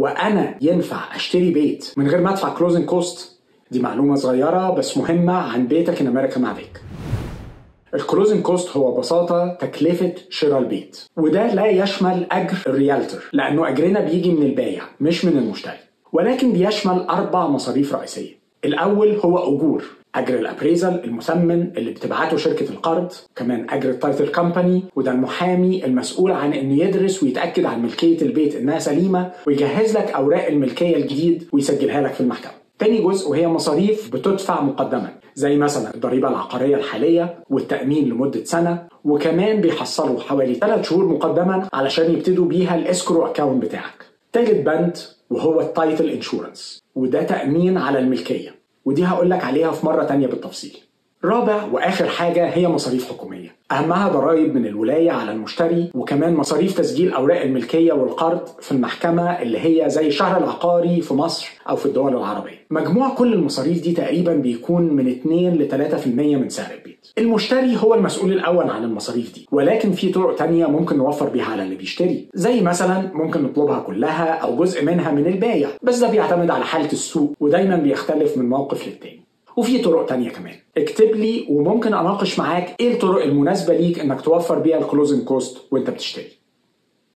هو انا ينفع اشتري بيت من غير ما ادفع كلوزنج كوست دي معلومه صغيره بس مهمه عن بيتك ان امريكا مافيك الكلوزنج كوست هو ببساطة تكلفة شراء البيت وده لا يشمل أجر الريالتور لأنه أجرنا بيجي من البايع مش من المشتري ولكن بيشمل أربع مصاريف رئيسية الأول هو أجور أجر الأبريزل المثمن اللي بتبعته شركة القرض كمان أجر التايتل كومباني وده المحامي المسؤول عن إنه يدرس ويتأكد عن ملكية البيت إنها سليمة ويجهز لك أوراق الملكية الجديد ويسجلها لك في المحكمة تاني جزء وهي مصاريف بتدفع مقدما زي مثلا الضريبة العقارية الحالية والتأمين لمدة سنة وكمان بيحصلوا حوالي 3 شهور مقدما علشان يبتدوا بيها الاسكرو اكاونت بتاعك تالت بند وهو التايتل انشورنس وده تأمين على الملكية ودي هقول لك عليها في مرة تانية بالتفصيل رابع واخر حاجه هي مصاريف حكوميه اهمها ضرائب من الولايه على المشتري وكمان مصاريف تسجيل اوراق الملكيه والقرض في المحكمه اللي هي زي الشهر العقاري في مصر او في الدول العربيه مجموع كل المصاريف دي تقريبا بيكون من 2 ل 3% من سعر البيت المشتري هو المسؤول الاول عن المصاريف دي ولكن في طرق تانية ممكن نوفر بيها على اللي بيشتري زي مثلا ممكن نطلبها كلها او جزء منها من البايع بس ده بيعتمد على حاله السوق ودايما بيختلف من موقف للتاني وفي طرق تانية كمان اكتب لي وممكن اناقش معاك ايه الطرق المناسبة ليك انك توفر بيها الكلوزنج كوست وانت بتشتري